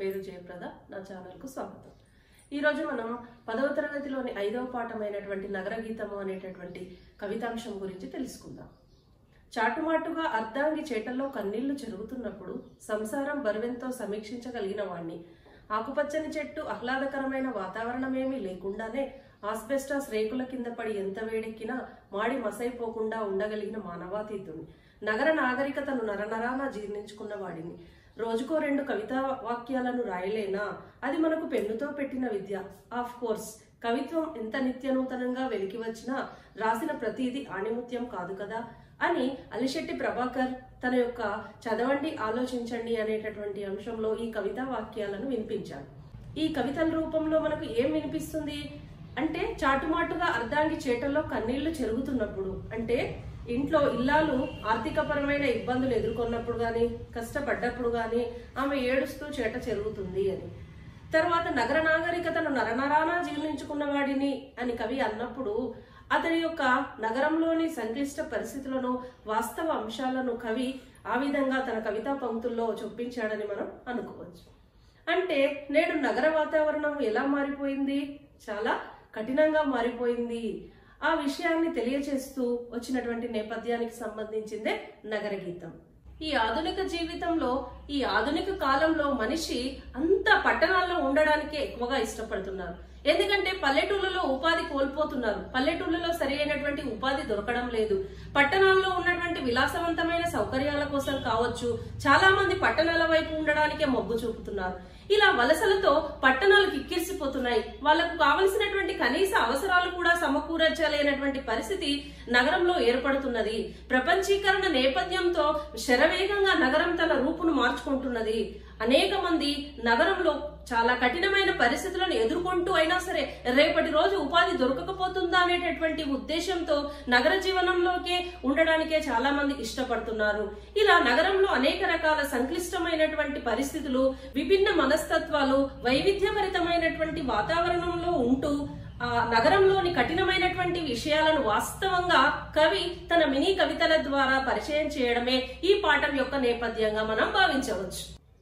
పేరు జయప్రద నా ఛానల్కు స్వాగతం ఈరోజు మనం పదవ తరగతిలోని ఐదవ పాఠమైనటువంటి నగర గీతము అనేటటువంటి కవితాంశం గురించి తెలుసుకుందాం చాటుమాటుగా అర్ధాంగి చేటల్లో కన్నీళ్లు చెరుగుతున్నప్పుడు సంసారం బరువెంతో సమీక్షించగలిగిన వాణ్ణి ఆకుపచ్చని చెట్టు ఆహ్లాదకరమైన వాతావరణమేమీ లేకుండానే ఆస్బెస్టాస్ రేకుల కింద పడి ఎంత వేడెక్కినా మాడి మసైపోకుండా ఉండగలిగిన మానవాతీతుని నగర నాగరికతను నరనరాన జీర్ణించుకున్న వాడిని రోజుకో రెండు కవితా వాక్యాలను రాయలేనా అది మనకు పెన్నుతో పెట్టిన విద్య ఆఫ్ కోర్స్ కవిత్వం ఎంత నిత్యనూతనంగా వెలికి వచ్చినా రాసిన ప్రతిదీ ఆణిముత్యం కాదు కదా అని అలిశెట్టి ప్రభాకర్ తన యొక్క చదవండి ఆలోచించండి అనేటటువంటి అంశంలో ఈ కవితా వాక్యాలను వినిపించాడు ఈ కవితల రూపంలో మనకు ఏం వినిపిస్తుంది అంటే చాటుమాటుగా అర్ధాంగి చేటల్లో కన్నీళ్లు చెరుగుతున్నప్పుడు అంటే ఇంట్లో ఇల్లాలు ఆర్థికపరమైన ఇబ్బందులు ఎదుర్కొన్నప్పుడు గాని కష్టపడ్డప్పుడు గాని ఆమె ఏడుస్తూ చేట చెరుగుతుంది అని తర్వాత నగర నాగరికతను నరనరానా జీర్ణించుకున్న వాడిని అని కవి అన్నప్పుడు అతని యొక్క నగరంలోని సంక్లిష్ట పరిస్థితులను వాస్తవ అంశాలను కవి ఆ విధంగా తన కవితా పంక్తుల్లో చొప్పించాడని మనం అనుకోవచ్చు అంటే నేడు నగర వాతావరణం ఎలా మారిపోయింది చాలా కఠినంగా మారిపోయింది ఆ విషయాన్ని తెలియచేస్తూ వచ్చినటువంటి నేపథ్యానికి సంబంధించిందే నగర గీతం ఈ ఆధునిక జీవితంలో ఈ ఆధునిక కాలంలో మనిషి అంత పట్టణాల్లో ఉండడానికే ఎక్కువగా ఇష్టపడుతున్నారు ఎందుకంటే పల్లెటూళ్ళలో ఉపాధి కోల్పోతున్నారు పల్లెటూళ్ళలో సరి అయినటువంటి ఉపాధి దొరకడం లేదు పట్టణాల్లో ఉన్నటువంటి విలాసవంతమైన సౌకర్యాల కోసం కావచ్చు చాలా మంది పట్టణాల వైపు ఉండడానికే మొగ్గు చూపుతున్నారు ఇలా వలసలతో పట్టణాలు కిక్కిరిసిపోతున్నాయి వాళ్లకు కావలసినటువంటి కనీస అవసరాలు కూడా సమకూర్చలేనటువంటి పరిస్థితి నగరంలో ఏర్పడుతున్నది ప్రపంచీకరణ నేపథ్యంతో శరవేగంగా నగరం తన రూపును మార్చుకుంటున్నది అనేక మంది నగరంలో చాలా కఠినమైన పరిస్థితులను ఎదుర్కొంటూ అయినా సరే రేపటి రోజు ఉపాధి దొరకకపోతుందా అనేటటువంటి ఉద్దేశంతో నగర జీవనంలోకే ఉండడానికే చాలా మంది ఇష్టపడుతున్నారు ఇలా నగరంలో అనేక రకాల సంక్లిష్టమైనటువంటి పరిస్థితులు విభిన్న మనస్తత్వాలు వైవిధ్యభరితమైనటువంటి వాతావరణంలో ఉంటూ ఆ నగరంలోని కఠినమైనటువంటి విషయాలను వాస్తవంగా కవి తన మినీ కవితల ద్వారా పరిచయం చేయడమే ఈ పాఠం యొక్క నేపథ్యంగా మనం భావించవచ్చు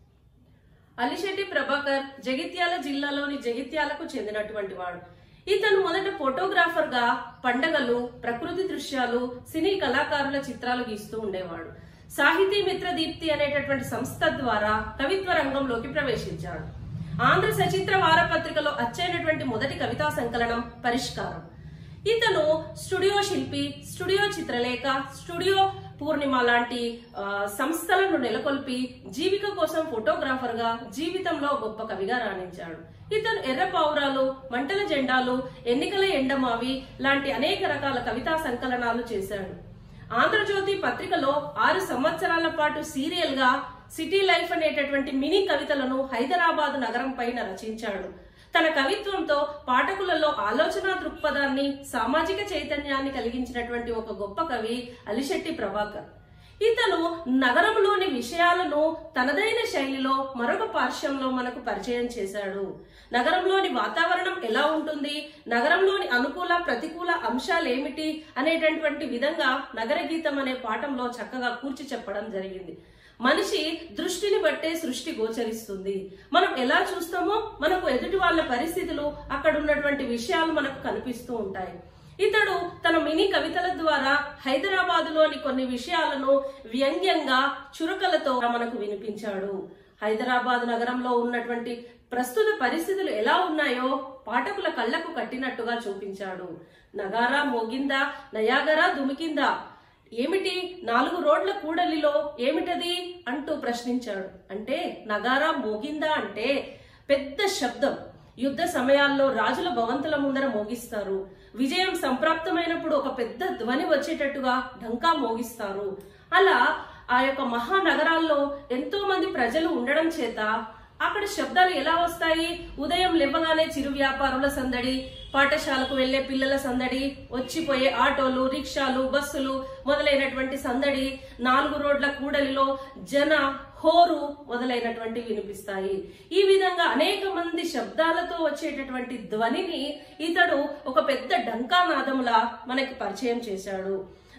అలిశెట్టి ప్రభాకర్ జగిత్యాల జిల్లాలోని జగిత్యాలకు చెందినటువంటి వాడు ఇతను మొదట ఫోటోగ్రాఫర్ గా పండగలు ప్రకృతి దృశ్యాలు సినీ కళాకారుల చిత్రాలు గీస్తూ ఉండేవాడు సాహితీ మిత్ర దీప్తి అనేటటువంటి సంస్థ ద్వారా కవిత్వ రంగంలోకి ప్రవేశించాడు ఆంధ్ర సచిత్ర వారపత్రికలో అచ్చైనటువంటి మొదటి కవితా సంకలనం పరిష్కారం ఇతను స్టూడియో శిల్పి స్టూడియో చిత్రలేఖ స్టూడియో పూర్ణిమ లాంటి ఆ, సంస్థలను నెలకొల్పి జీవిక కోసం ఫోటోగ్రాఫర్ గా జీవితంలో గొప్ప కవిగా రాణించాడు ఇతను ఎర్ర పావురాలు మంటల జెండాలు ఎన్నికల ఎండమావి లాంటి అనేక రకాల కవితా సంకలనాలు చేశాడు ఆంధ్రజ్యోతి పత్రికలో ఆరు సంవత్సరాల పాటు సీరియల్ గా సిటీ లైఫ్ అనేటటువంటి మినీ కవితలను హైదరాబాద్ నగరం పైన రచించాడు తన కవిత్వంతో పాఠకులలో ఆలోచన దృక్పథాన్ని సామాజిక చైతన్యాన్ని కలిగించినటువంటి ఒక గొప్ప కవి అలిశెట్టి ప్రభాకర్ ఇతను నగరంలోని విషయాలను తనదైన శైలిలో మరొక పార్శ్వంలో మనకు పరిచయం చేశాడు నగరంలోని వాతావరణం ఎలా ఉంటుంది నగరంలోని అనుకూల ప్రతికూల అంశాలు ఏమిటి అనేటటువంటి విధంగా నగర గీతం అనే పాఠంలో చక్కగా కూర్చి చెప్పడం జరిగింది మనిషి దృష్టిని బట్టే సృష్టి గోచరిస్తుంది మనం ఎలా చూస్తామో మనకు ఎదుటి వాళ్ళ పరిస్థితులు అక్కడ ఉన్నటువంటి విషయాలు మనకు కనిపిస్తూ ఉంటాయి ఇతడు తన మినీ కవితల ద్వారా హైదరాబాద్ లోని కొన్ని విషయాలను వ్యంగ్యంగా చురకలతో మనకు వినిపించాడు హైదరాబాద్ నగరంలో ఉన్నటువంటి ప్రస్తుత పరిస్థితులు ఎలా ఉన్నాయో పాఠకుల కళ్ళకు కట్టినట్టుగా చూపించాడు నగారా మోగిందా నయాగరా దుమికిందా ఏమిటి నాలుగు రోడ్ల కూడలిలో ఏమిటది అంటూ ప్రశ్నించాడు అంటే నగారా మోగిందా అంటే పెద్ద శబ్దం యుద్ధ సమయాల్లో రాజుల భవంతుల ముందర మోగిస్తారు విజయం సంప్రాప్తమైనప్పుడు ఒక పెద్ద ధ్వని వచ్చేటట్టుగా ఢంకా మోగిస్తారు అలా ఆ యొక్క మహానగరాల్లో ఎంతో మంది ప్రజలు ఉండడం చేత అక్కడ శబ్దాలు ఎలా వస్తాయి ఉదయం లేవగానే చిరు వ్యాపారుల సందడి పాఠశాలకు వెళ్లే పిల్లల సందడి వచ్చిపోయే ఆటోలు రిక్షాలు బస్సులు మొదలైనటువంటి సందడి నాలుగు రోడ్ల కూడలిలో జన హోరు మొదలైనటువంటి వినిపిస్తాయి ఈ విధంగా అనేక మంది శబ్దాలతో వచ్చేటటువంటి ధ్వనిని ఇతడు ఒక పెద్ద డంకానాదములా మనకి పరిచయం చేశాడు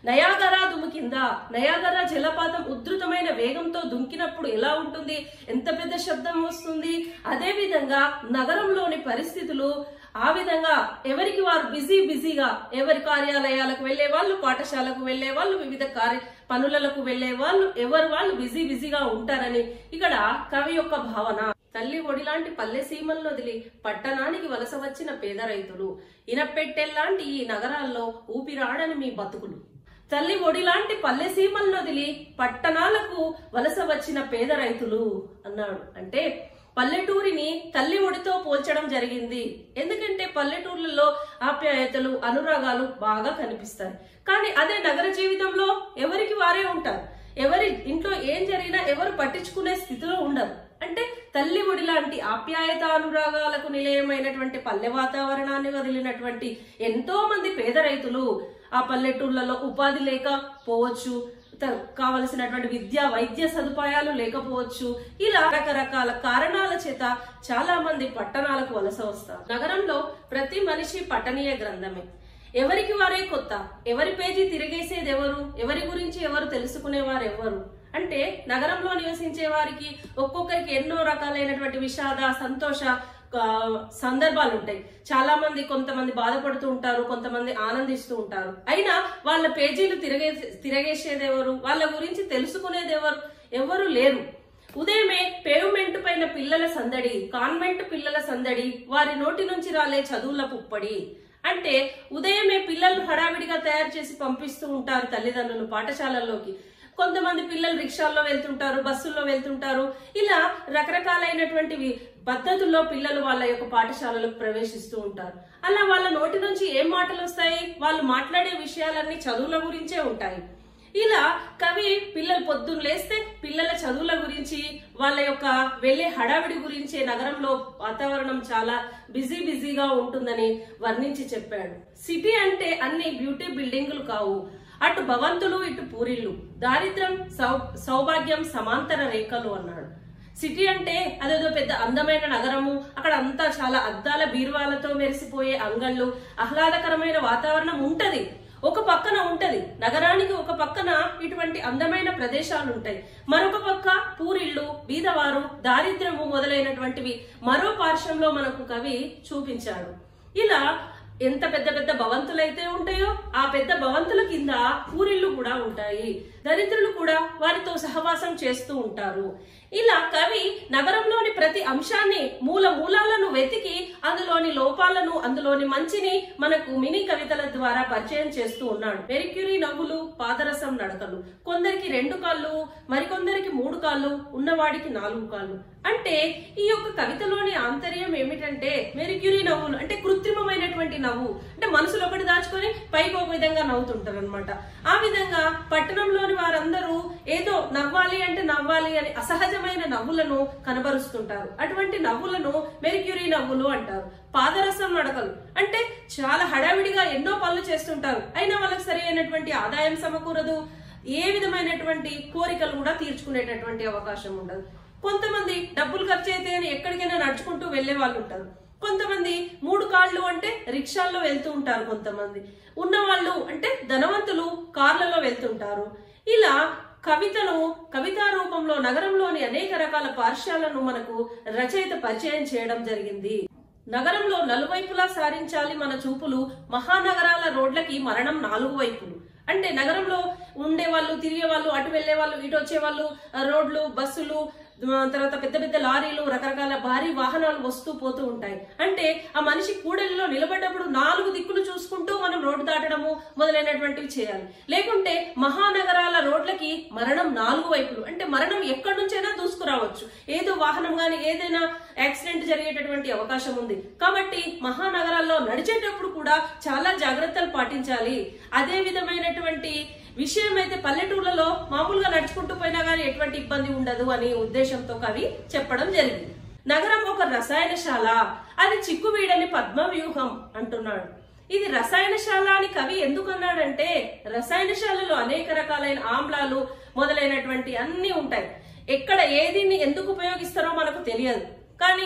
నయాగరా దుమికిందా నయాగరా జలపాతం ఉధృతమైన వేగంతో దుంకినప్పుడు ఎలా ఉంటుంది ఎంత పెద్ద శబ్దం వస్తుంది అదే విధంగా నగరంలోని పరిస్థితులు ఆ విధంగా ఎవరికి వారు బిజీ బిజీగా ఎవరి కార్యాలయాలకు వెళ్లే వాళ్ళు పాఠశాలకు వెళ్లే వాళ్ళు వివిధ కార్య పనులకు వెళ్లే వాళ్ళు ఎవరు వాళ్ళు బిజీ బిజీగా ఉంటారని ఇక్కడ కవి యొక్క భావన తల్లి ఒడిలాంటి పల్లె సీమలను వదిలి పట్టణానికి వలస వచ్చిన పేద రైతులు ఇనపెట్టెల్లాంటి ఈ నగరాల్లో ఊపిరాడని మీ బతుకులు తల్లి ఒడిలాంటి పల్లె సీమలను వదిలి పట్టణాలకు వలస వచ్చిన పేద రైతులు అన్నాడు అంటే పల్లెటూరిని తల్లి ఒడితో పోల్చడం జరిగింది ఎందుకంటే పల్లెటూర్లలో ఆప్యాయతలు అనురాగాలు బాగా కనిపిస్తాయి కానీ అదే నగర జీవితంలో ఎవరికి వారే ఉంటారు ఎవరి ఇంట్లో ఏం జరిగినా ఎవరు పట్టించుకునే స్థితిలో ఉండరు అంటే తల్లి ఒడి లాంటి ఆప్యాయత అనురాగాలకు నిలయమైనటువంటి పల్లె వాతావరణాన్ని వదిలినటువంటి ఎంతో మంది పేద రైతులు ఆ పల్లెటూర్లలో ఉపాధి లేక పోవచ్చు త- కావలసినటువంటి విద్య వైద్య సదుపాయాలు లేకపోవచ్చు ఇలా రకరకాల కారణాల చేత చాలా మంది పట్టణాలకు వలస వస్తారు నగరంలో ప్రతి మనిషి పఠనీయ గ్రంథమే ఎవరికి వారే కొత్త ఎవరి పేజీ తిరిగేసేది ఎవరు ఎవరి గురించి ఎవరు తెలుసుకునేవారు ఎవరు అంటే నగరంలో నివసించే వారికి ఒక్కొక్కరికి ఎన్నో రకాలైనటువంటి విషాద సంతోష ఆ, సందర్భాలు ఉంటాయి చాలా మంది కొంతమంది బాధపడుతూ ఉంటారు కొంతమంది ఆనందిస్తూ ఉంటారు అయినా వాళ్ళ పేజీలు తిరగే తిరగేసేది ఎవరు వాళ్ళ గురించి తెలుసుకునేది ఎవరు ఎవరు లేరు ఉదయమే పేవ్మెంట్ పైన పిల్లల సందడి కాన్వెంట్ పిల్లల సందడి వారి నోటి నుంచి రాలే చదువుల పుప్పడి అంటే ఉదయమే పిల్లలు హడావిడిగా తయారు చేసి పంపిస్తూ ఉంటారు తల్లిదండ్రులు పాఠశాలల్లోకి కొంతమంది పిల్లలు రిక్షాల్లో వెళ్తుంటారు బస్సుల్లో వెళ్తుంటారు ఇలా రకరకాలైనటువంటి వి- పద్ధతుల్లో పిల్లలు వాళ్ళ యొక్క పాఠశాలలకు ప్రవేశిస్తూ ఉంటారు అలా వాళ్ళ నోటి నుంచి ఏం మాటలు వస్తాయి వాళ్ళు మాట్లాడే విషయాలన్నీ చదువుల గురించే ఉంటాయి ఇలా కవి పిల్లలు పొద్దున్న లేస్తే పిల్లల చదువుల గురించి వాళ్ళ యొక్క వెళ్ళే హడావిడి గురించి నగరంలో వాతావరణం చాలా బిజీ బిజీగా ఉంటుందని వర్ణించి చెప్పాడు సిటీ అంటే అన్ని బ్యూటీ బిల్డింగులు కావు అటు భవంతులు ఇటు పూరిళ్ళు దారిద్ర్యం సౌ సౌభాగ్యం సమాంతర రేఖలు అన్నాడు సిటీ అంటే అదేదో పెద్ద అందమైన నగరము అక్కడ అంతా చాలా అద్దాల బీరువాలతో మెరిసిపోయే అంగళ్ళు ఆహ్లాదకరమైన వాతావరణం ఉంటది ఒక పక్కన ఉంటది నగరానికి ఒక పక్కన ఇటువంటి అందమైన ప్రదేశాలు ఉంటాయి మరొక పక్క పూరిళ్ళు బీదవారు దారిద్ర్యము మొదలైనటువంటివి మరో పార్శ్వంలో మనకు కవి చూపించాడు ఇలా ఎంత పెద్ద పెద్ద భవంతులైతే ఉంటాయో ఆ పెద్ద భవంతుల కింద పూరిళ్ళు కూడా ఉంటాయి దరిద్రులు కూడా వారితో సహవాసం చేస్తూ ఉంటారు ఇలా కవి నగరంలోని ప్రతి అంశాన్ని మూల మూలాలను వెతికి అందులోని లోపాలను అందులోని మంచిని మనకు మినీ కవితల ద్వారా పరిచయం చేస్తూ ఉన్నాడు మెరిక్యూరీ నవ్వులు పాదరసం నడకలు కొందరికి రెండు కాళ్ళు మరికొందరికి మూడు కాళ్ళు ఉన్నవాడికి నాలుగు కాళ్ళు అంటే ఈ యొక్క కవితలోని ఆంతర్యం ఏమిటంటే మెరిక్యూరీ నవ్వులు అంటే కృత్రిమమైనటువంటి నవ్వు అంటే మనసులో ఒకటి దాచుకొని పైకి ఒక విధంగా నవ్వుతుంటారు అనమాట ఆ విధంగా పట్టణంలోని వారందరూ ఏదో నవ్వాలి అంటే నవ్వాలి అని అసహజమైన నవ్వులను కనబరుస్తుంటారు అటువంటి నవ్వులను మెరిక్యూరీ నవ్వులు అంటారు పాదరసం నడకలు అంటే చాలా హడావిడిగా ఎన్నో పనులు చేస్తుంటారు అయినా వాళ్ళకి సరి అయినటువంటి ఆదాయం సమకూరదు ఏ విధమైనటువంటి కోరికలు కూడా తీర్చుకునేటటువంటి అవకాశం ఉండదు కొంతమంది డబ్బులు ఖర్చు అయితే అని ఎక్కడికైనా నడుచుకుంటూ వెళ్లే వాళ్ళు ఉంటారు కొంతమంది మూడు కాళ్ళు అంటే రిక్షాల్లో వెళ్తూ ఉంటారు కొంతమంది ఉన్నవాళ్ళు అంటే ధనవంతులు కార్లలో వెళ్తుంటారు ఇలా కవితను కవితా రూపంలో నగరంలోని అనేక రకాల పార్శ్యాలను మనకు రచయిత పరిచయం చేయడం జరిగింది నగరంలో నలువైపులా సారించాలి మన చూపులు మహానగరాల రోడ్లకి మరణం నాలుగు వైపులు అంటే నగరంలో ఉండే వాళ్ళు తిరిగే వాళ్ళు అటు వెళ్లే వాళ్ళు ఇటు వచ్చే వాళ్ళు ఆ రోడ్లు బస్సులు ఆ తర్వాత పెద్ద పెద్ద లారీలు రకరకాల భారీ వాహనాలు వస్తూ పోతూ ఉంటాయి అంటే ఆ మనిషి కూడలిలో నిలబడ్డప్పుడు నాలుగు దిక్కులు చూసుకుంటూ మనం రోడ్డు దాటడము మొదలైనటువంటివి చేయాలి లేకుంటే మహానగరాల రోడ్లకి మరణం నాలుగు వైపులు అంటే మరణం ఎక్కడి నుంచైనా దూసుకురావచ్చు ఏదో వాహనం గాని ఏదైనా యాక్సిడెంట్ జరిగేటటువంటి అవకాశం ఉంది కాబట్టి మహానగరాల్లో నడిచేటప్పుడు కూడా చాలా జాగ్రత్తలు పాటించాలి అదే విధమైనటువంటి విషయం అయితే పల్లెటూర్లలో మామూలుగా నడుచుకుంటూ పోయినా గానీ ఎటువంటి ఇబ్బంది ఉండదు అని ఉద్దేశంతో కవి చెప్పడం జరిగింది నగరం ఒక రసాయనశాల అది చిక్కువీడని పద్మ వ్యూహం అంటున్నాడు ఇది రసాయనశాల అని కవి ఎందుకు అన్నాడంటే రసాయనశాలలో అనేక రకాలైన ఆమ్లాలు మొదలైనటువంటి అన్ని ఉంటాయి ఎక్కడ ఏదిని ఎందుకు ఉపయోగిస్తారో మనకు తెలియదు కానీ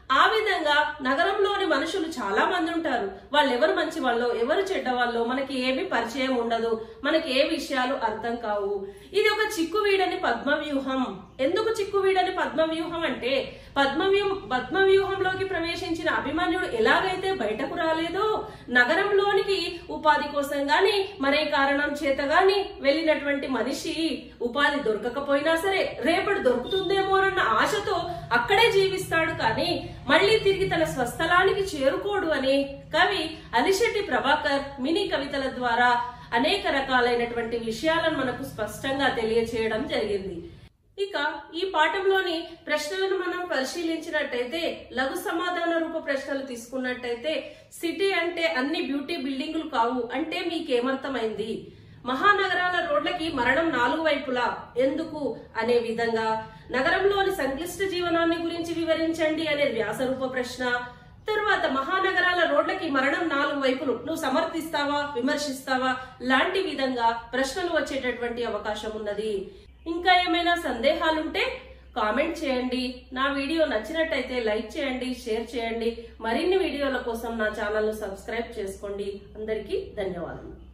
ఆ విధంగా నగరంలోని మనుషులు చాలా మంది ఉంటారు వాళ్ళు ఎవరు మంచి వాళ్ళో ఎవరు చెడ్డ వాళ్ళో మనకి ఏమీ పరిచయం ఉండదు మనకి ఏ విషయాలు అర్థం కావు ఇది ఒక చిక్కువీడని పద్మవ్యూహం ఎందుకు చిక్కువీడని పద్మవ్యూహం అంటే పద్మవ్యూహం పద్మవ్యూహంలోకి ప్రవేశించిన అభిమన్యుడు ఎలాగైతే బయటకు రాలేదో నగరంలోనికి ఉపాధి కోసం గాని మరే కారణం చేత గాని వెళ్ళినటువంటి మనిషి ఉపాధి దొరకకపోయినా సరే రేపటి దొరుకుతుందేమోనన్న ఆశతో అక్కడే జీవిస్తాడు కానీ మళ్ళీ తిరిగి తన స్వస్థలానికి చేరుకోడు అని కవి అలిశెట్టి ప్రభాకర్ మినీ కవితల ద్వారా అనేక రకాలైనటువంటి విషయాలను మనకు స్పష్టంగా తెలియచేయడం జరిగింది ఇక ఈ పాఠంలోని ప్రశ్నలను మనం పరిశీలించినట్టయితే లఘు సమాధాన రూప ప్రశ్నలు తీసుకున్నట్టయితే సిటీ అంటే అన్ని బ్యూటీ బిల్డింగులు కావు అంటే మీకేమర్థమైంది మహానగరాల రోడ్లకి మరణం నాలుగు వైపులా ఎందుకు అనే విధంగా నగరంలోని సంక్లిష్ట జీవనాన్ని గురించి వివరించండి అనే వ్యాసరూప ప్రశ్న తరువాత మహానగరాల రోడ్లకి మరణం నాలుగు వైపులు నువ్వు సమర్థిస్తావా విమర్శిస్తావా లాంటి విధంగా ప్రశ్నలు వచ్చేటటువంటి అవకాశం ఉన్నది ఇంకా ఏమైనా సందేహాలుంటే కామెంట్ చేయండి నా వీడియో నచ్చినట్టయితే లైక్ చేయండి షేర్ చేయండి మరిన్ని వీడియోల కోసం నా ఛానల్ను సబ్స్క్రైబ్ చేసుకోండి అందరికీ ధన్యవాదాలు